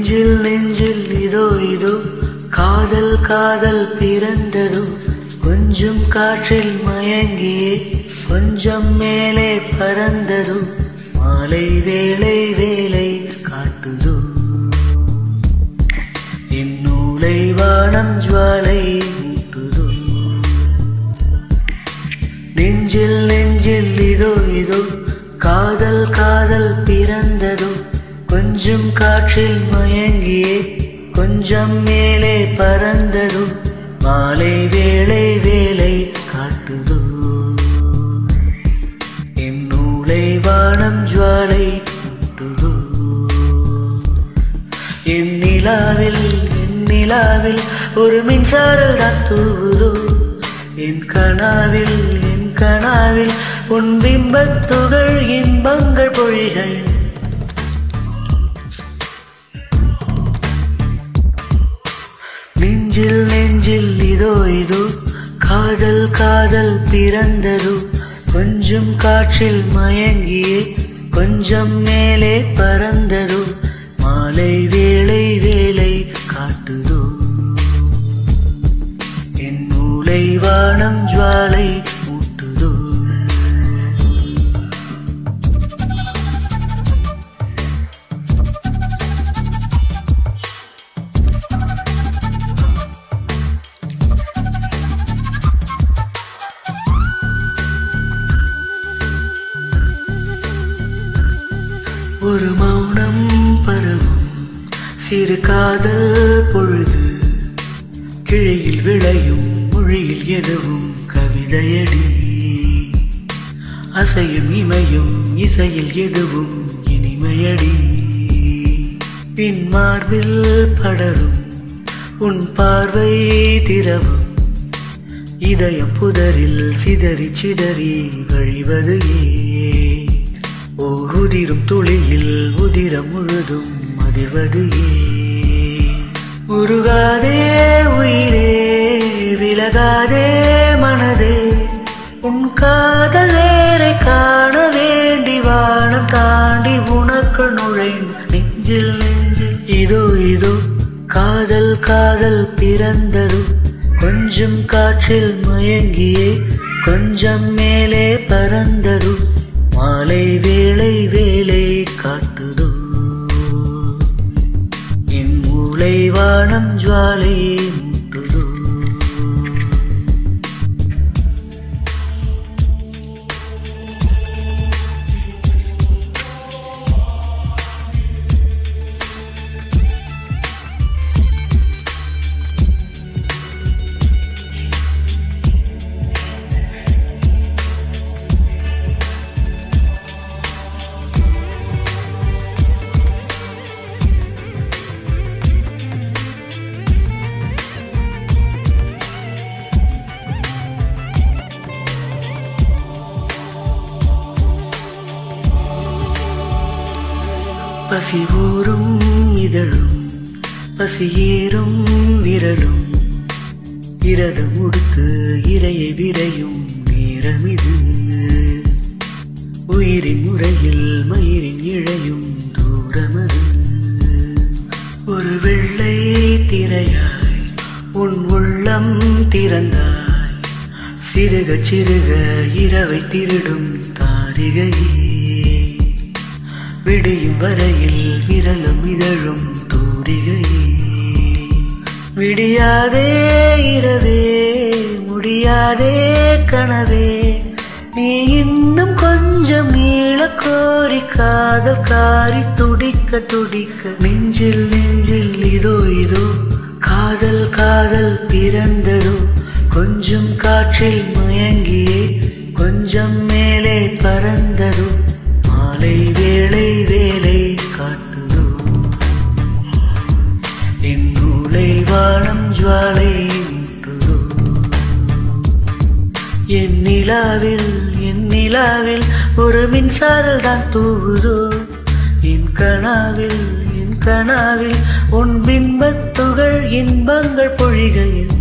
நெஞ்சில் நெஞ்சில் இதோ இதோ காதல் காதல் பிறந்ததோ கொஞ்சம் காற்றில் மயங்கியே கொஞ்சம் மேலே பறந்ததோ மாலை வேளை வேலை காட்டுதோ என் நூலை வானம் ஜுவாலை மூட்டுதோ நெஞ்சில் நெஞ்சில் இதோ இதோ காதல் காதல் பிறந்ததோ கொஞ்சம் காற்றில் மயங்கியே கொஞ்சம் மேலே பறந்ததோ மாலை வேளை வேலை காட்டுதோ என் நூலை வானம் ஜுவாலை மூட்டுதோ என் நிலாவில் என் நிலாவில் ஒரு மின்சாரல் தான் தூவுதோ என் கனாவில் என் கனாவில் உன் பிம்பத்துகள் இன்பங்கள் பொழிகை நெஞ்சில் நெஞ்சில் இதோ இதோ காதல் காதல் பிறந்ததோ கொஞ்சம் காற்றில் மயங்கியே கொஞ்சம் மேலே பறந்ததோ மாலை வேளை வேலை காட்டுதோ என் மூளை வானம் ஜுவாலை மூட்டுதோ ஒரு மௌனம் பரவும் சிறு காதல் பொழுது கிழையில் விளையும் மொழியில் எதுவும் கவிதையடி அசையும் இமையும் இசையில் எதுவும் இனிமையடி பின் மார்பில் படரும் உன் பார்வை திரவம் இதயம் புதரில் சிதறி சிதறி வழிவது ஏன் ஓர் உதிரும் துளியில் உதிரம் முழுதும் அதிர்வது ஏன் உருகாதே உயிரே விலகாதே மனதே உன் காதல் வேரை காண வேண்டி வானம் தாண்டி உனக்கு நுழைந்து நெஞ்சில் நெஞ்சில் இதோ இதோ காதல் காதல் பிறந்ததோ கொஞ்சம் காற்றில் மயங்கியே கொஞ்சம் மேலே பறந்ததோ மாலை வேளை வேலை காட்டுதோ என் மூளை வானம் ஜுவாலை முட்டுதோ பசி ஊறும் இதழும் பசியேறும் விரலும் இரதம் உடுத்து இரையை விரையும் நேரம் இது உயிரின் முறையில் மயிரின் இழையும் தூரமது ஒரு வெள்ளை திரையாய் உன் உள்ளம் திறந்தாய் சிறுக சிறுக இரவை திருடும் தாரிகையே விடியும் வரையில் விரலும் இதழும் தூரிகையே விடியாதே இரவே முடியாதே கனவே நீ இன்னும் கொஞ்சம் நீள கோரி காதல் காரி துடிக்க துடிக்க நெஞ்சில் நெஞ்சில் இதோ இதோ காதல் காதல் பிறந்ததோ கொஞ்சம் காற்றில் மயங்கியே கொஞ்சம் மேலே பறந்ததோ மாலை வேளை வேலை காட்டுதோ என் நூலை வானம் ஜுவாலை மூட்டுதோ என் நிலாவில் என் நிலாவில் ஒரு மின்சாரல் தான் தூவுதோ என் கனாவில் என் கனாவில் உன் பிம்பத்துகள் இன்பங்கள் பொழிகையில்